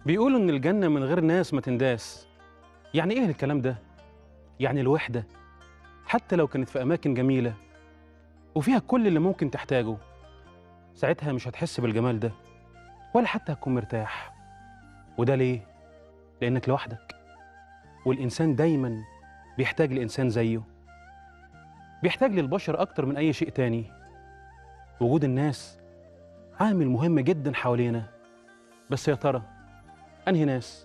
بيقولوا إن الجنة من غير ناس ما تنداس يعني إيه الكلام ده؟ يعني الوحدة حتى لو كانت في أماكن جميلة وفيها كل اللي ممكن تحتاجه ساعتها مش هتحس بالجمال ده ولا حتى هتكون مرتاح وده ليه؟ لأنك لوحدك والإنسان دايما بيحتاج لإنسان زيه بيحتاج للبشر أكتر من أي شيء تاني وجود الناس عامل مهم جدا حوالينا بس يا ترى أنهي ناس؟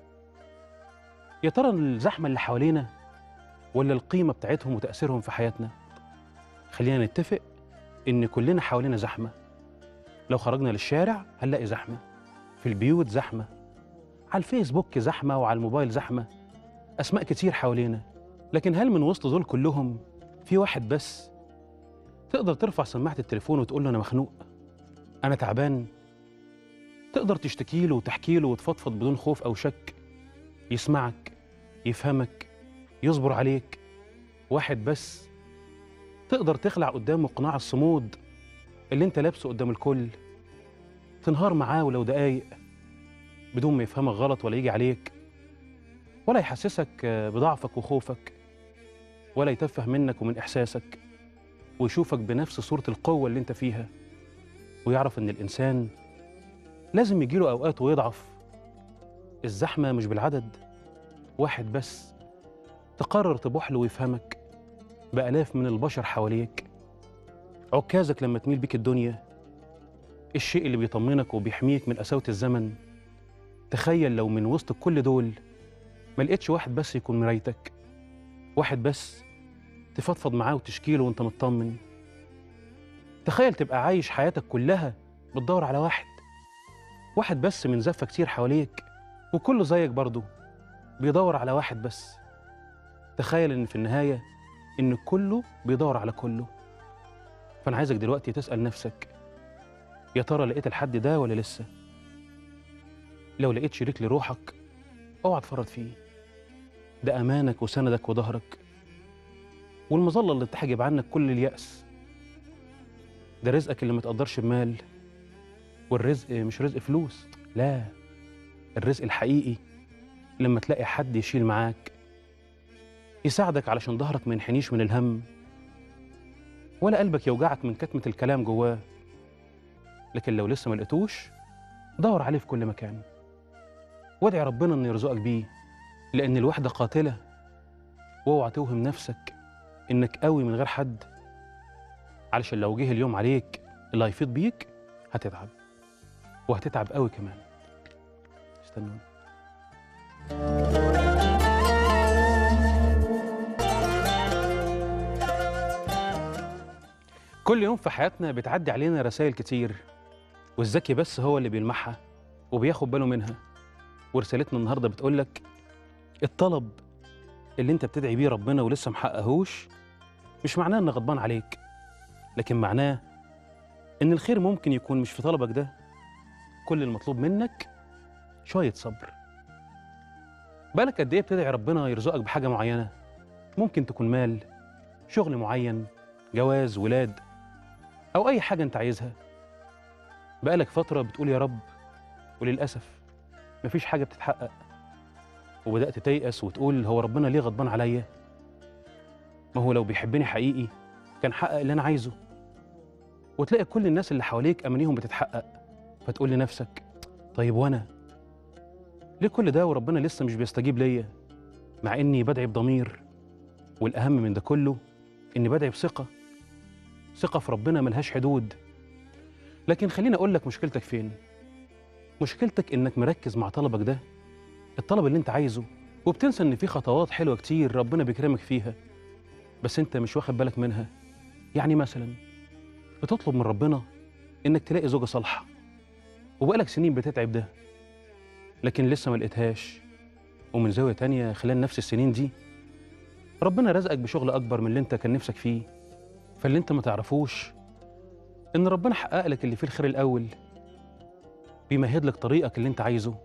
يا ترى الزحمة اللي حوالينا ولا القيمة بتاعتهم وتأثيرهم في حياتنا؟ خلينا نتفق إن كلنا حوالينا زحمة لو خرجنا للشارع هنلاقي زحمة في البيوت زحمة على الفيسبوك زحمة وعلى الموبايل زحمة أسماء كتير حوالينا لكن هل من وسط دول كلهم في واحد بس تقدر ترفع سماعة التليفون وتقول له أنا مخنوق أنا تعبان تقدر تشتكي له وتحكي له وتفضفض بدون خوف أو شك يسمعك يفهمك يصبر عليك واحد بس تقدر تخلع قدامه قناع الصمود اللي انت لابسه قدام الكل تنهار معاه ولو دقايق بدون ما يفهمك غلط ولا يجي عليك ولا يحسسك بضعفك وخوفك ولا يتفه منك ومن إحساسك ويشوفك بنفس صورة القوة اللي انت فيها ويعرف ان الإنسان لازم يجيله أوقات ويضعف الزحمة مش بالعدد واحد بس تقرر تبوح له ويفهمك بآلاف من البشر حواليك عكازك لما تميل بيك الدنيا الشيء اللي بيطمنك وبيحميك من قساوة الزمن تخيل لو من وسط كل دول ما لقيتش واحد بس يكون مرايتك واحد بس تفضفض معاه وتشكيله وانت مطمن تخيل تبقى عايش حياتك كلها بتدور على واحد واحد بس من زفة كتير حواليك وكله زيك برضه بيدور على واحد بس تخيل ان في النهاية ان كله بيدور على كله فانا عايزك دلوقتي تسأل نفسك يا ترى لقيت الحد ده ولا لسه لو لقيت شريك لروحك اوعى تفرط فيه ده امانك وسندك وظهرك والمظله اللي تحجب عنك كل الياس ده رزقك اللي ما تقدرش بمال والرزق مش رزق فلوس لا الرزق الحقيقي لما تلاقي حد يشيل معاك يساعدك علشان ظهرك ما ينحنيش من الهم ولا قلبك يوجعك من كتمة الكلام جواه لكن لو لسه ما لقيتوش دور عليه في كل مكان وادعي ربنا انه يرزقك بيه لان الوحده قاتله واوعى توهم نفسك انك قوي من غير حد علشان لو جه اليوم عليك اللي هيفيض بيك هتتعب وهتتعب قوي كمان استنوني كل يوم في حياتنا بتعدي علينا رسائل كتير والذكي بس هو اللي بيلمحها وبياخد باله منها ورسالتنا النهارده بتقول لك الطلب اللي انت بتدعي بيه ربنا ولسه محققهوش مش معناه انه غضبان عليك لكن معناه ان الخير ممكن يكون مش في طلبك ده كل المطلوب منك شويه صبر بالك قد ايه بتدعي ربنا يرزقك بحاجه معينه ممكن تكون مال شغل معين جواز ولاد او اي حاجه انت عايزها بقالك فتره بتقول يا رب وللاسف مفيش حاجه بتتحقق وبدات تيأس وتقول هو ربنا ليه غضبان عليا ما هو لو بيحبني حقيقي كان حقق اللي انا عايزه وتلاقي كل الناس اللي حواليك امانيهم بتتحقق فتقول لنفسك طيب وانا ليه كل ده وربنا لسه مش بيستجيب ليا مع اني بدعي بضمير والاهم من ده كله اني بدعي بثقه ثقه في ربنا ملهاش حدود لكن خليني اقول لك مشكلتك فين مشكلتك انك مركز مع طلبك ده الطلب اللي انت عايزه وبتنسى ان في خطوات حلوه كتير ربنا بيكرمك فيها بس انت مش واخد بالك منها يعني مثلا بتطلب من ربنا انك تلاقي زوجه صالحه وبقالك سنين بتتعب ده لكن لسه ما لقيتهاش ومن زاويه تانية خلال نفس السنين دي ربنا رزقك بشغل اكبر من اللي انت كان نفسك فيه فاللي انت ما تعرفوش ان ربنا حقق لك اللي فيه الخير الاول بيمهد لك طريقك اللي انت عايزه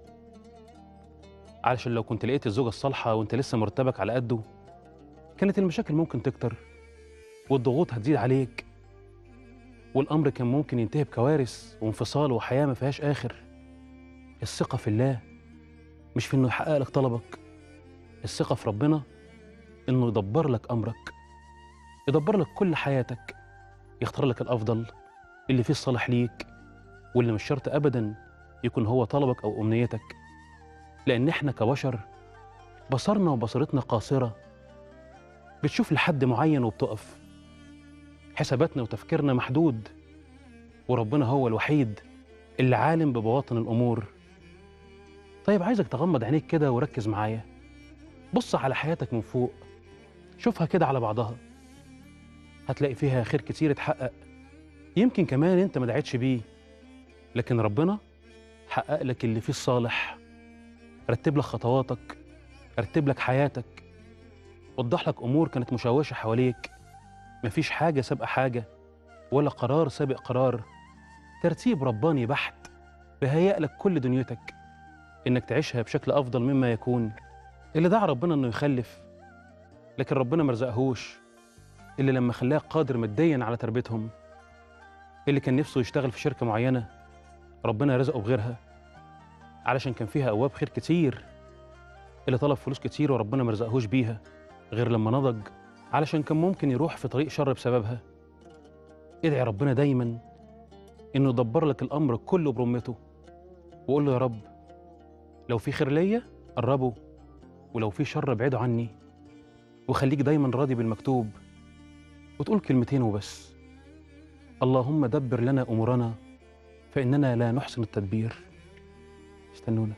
علشان لو كنت لقيت الزوجه الصالحه وانت لسه مرتبك على قده كانت المشاكل ممكن تكتر والضغوط هتزيد عليك والامر كان ممكن ينتهي بكوارث وانفصال وحياه ما فيهاش اخر الثقه في الله مش في إنه يحقق لك طلبك الثقة في ربنا إنه يدبر لك أمرك يدبر لك كل حياتك يختار لك الأفضل اللي فيه الصالح ليك واللي مش شرط أبدا يكون هو طلبك أو أمنيتك لأن إحنا كبشر بصرنا وبصيرتنا قاصرة بتشوف لحد معين وبتقف حساباتنا وتفكيرنا محدود وربنا هو الوحيد اللي عالم ببواطن الأمور طيب عايزك تغمض عينيك كده وركز معايا بص على حياتك من فوق شوفها كده على بعضها هتلاقي فيها خير كتير اتحقق يمكن كمان انت ما دعيتش بيه لكن ربنا حقق لك اللي فيه الصالح رتب لك خطواتك رتب لك حياتك وضح لك امور كانت مشوشه حواليك مفيش حاجه سابقه حاجه ولا قرار سابق قرار ترتيب رباني بحت بهيأ لك كل دنيتك انك تعيشها بشكل افضل مما يكون اللي دعا ربنا انه يخلف لكن ربنا ما رزقهوش اللي لما خلاه قادر ماديا على تربيتهم اللي كان نفسه يشتغل في شركه معينه ربنا رزقه بغيرها علشان كان فيها ابواب خير كتير اللي طلب فلوس كتير وربنا ما رزقهوش بيها غير لما نضج علشان كان ممكن يروح في طريق شر بسببها ادعي ربنا دايما انه يدبر لك الامر كله برمته وقول له يا رب لو في خير ليا قربه ولو في شر ابعده عني وخليك دايما راضي بالمكتوب وتقول كلمتين وبس اللهم دبر لنا امورنا فاننا لا نحسن التدبير استنونا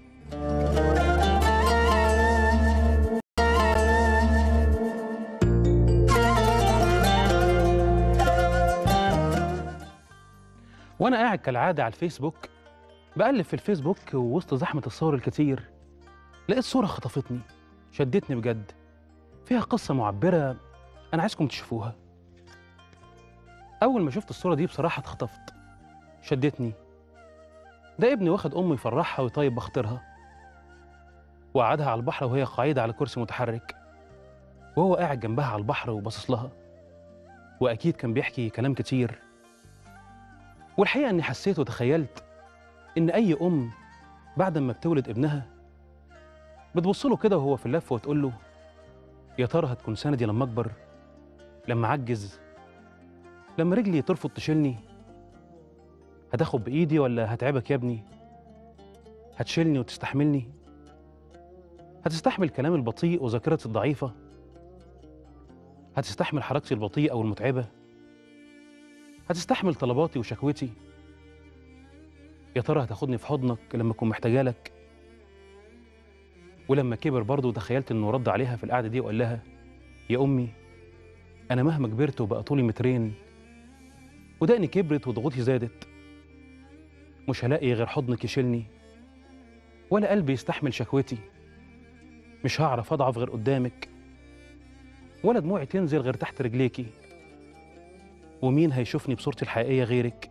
وانا قاعد كالعاده على الفيسبوك بقلب في الفيسبوك ووسط زحمه الصور الكتير لقيت صوره خطفتني شدتني بجد فيها قصه معبره انا عايزكم تشوفوها اول ما شفت الصوره دي بصراحه اتخطفت شدتني ده ابني واخد امه يفرحها ويطيب بخاطرها وقعدها على البحر وهي قاعده على كرسي متحرك وهو قاعد جنبها على البحر وباصص لها واكيد كان بيحكي كلام كتير والحقيقه اني حسيت وتخيلت ان اي ام بعد ما بتولد ابنها بتبص له كده وهو في اللف وتقول له يا ترى هتكون سندي لما اكبر لما اعجز لما رجلي ترفض تشيلني هتاخد بايدي ولا هتعبك يا ابني هتشيلني وتستحملني هتستحمل كلامي البطيء وذاكرتي الضعيفه هتستحمل حركتي البطيئه والمتعبه هتستحمل طلباتي وشكوتي يا ترى هتاخدني في حضنك لما اكون محتاجه لك ولما كبر برضه تخيلت انه رد عليها في القعده دي وقال لها يا امي انا مهما كبرت وبقى طولي مترين ودقني كبرت وضغوطي زادت مش هلاقي غير حضنك يشيلني ولا قلبي يستحمل شكوتي مش هعرف اضعف غير قدامك ولا دموعي تنزل غير تحت رجليكي ومين هيشوفني بصورتي الحقيقيه غيرك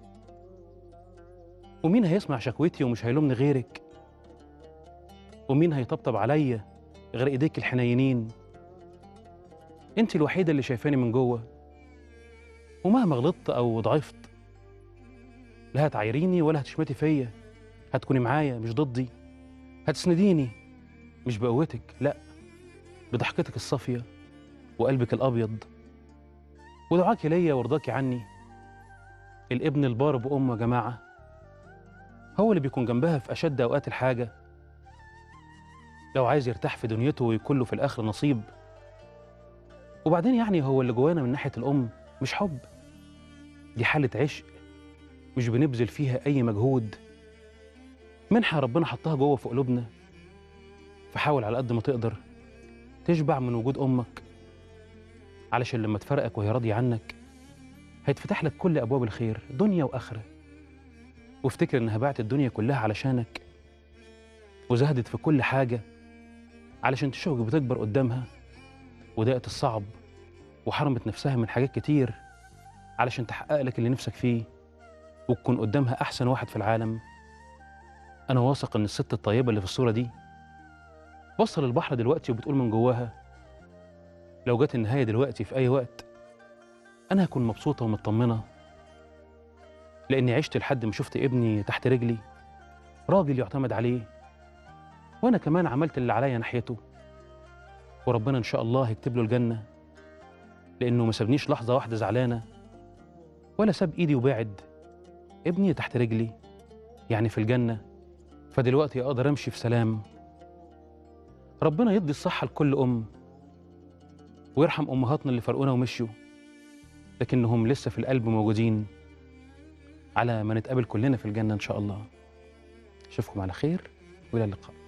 ومين هيسمع شكوتي ومش هيلومني غيرك ومين هيطبطب عليا غير ايديك الحنينين انت الوحيده اللي شايفاني من جوه ومهما غلطت او ضعفت لا هتعايريني ولا هتشمتي فيا هتكوني معايا مش ضدي هتسنديني مش بقوتك لا بضحكتك الصافيه وقلبك الابيض ودعاكي ليا ورضاكي عني الابن البار بأمه يا جماعة هو اللي بيكون جنبها في أشد أوقات الحاجة لو عايز يرتاح في دنيته ويكون له في الآخر نصيب وبعدين يعني هو اللي جوانا من ناحية الأم مش حب دي حالة عشق مش بنبذل فيها أي مجهود منحة ربنا حطها جوه في قلوبنا فحاول على قد ما تقدر تشبع من وجود أمك علشان لما تفرقك وهي راضية عنك هيتفتح لك كل أبواب الخير دنيا وآخرة وافتكر إنها باعت الدنيا كلها علشانك وزهدت في كل حاجة علشان تشوفك بتكبر قدامها وضاقت الصعب وحرمت نفسها من حاجات كتير علشان تحقق لك اللي نفسك فيه وتكون قدامها أحسن واحد في العالم أنا واثق إن الست الطيبة اللي في الصورة دي بصل البحر دلوقتي وبتقول من جواها لو جت النهاية دلوقتي في أي وقت أنا هكون مبسوطة ومطمنة لأني عشت لحد ما شفت ابني تحت رجلي راجل يعتمد عليه وأنا كمان عملت اللي عليا ناحيته وربنا إن شاء الله هيكتب له الجنة لأنه ما سابنيش لحظة واحدة زعلانة ولا ساب إيدي وبعد ابني تحت رجلي يعني في الجنة فدلوقتي أقدر أمشي في سلام ربنا يدي الصحة لكل أم ويرحم أمهاتنا اللي فرقونا ومشيوا لكنهم لسه في القلب موجودين على ما نتقابل كلنا في الجنة إن شاء الله أشوفكم على خير وإلى اللقاء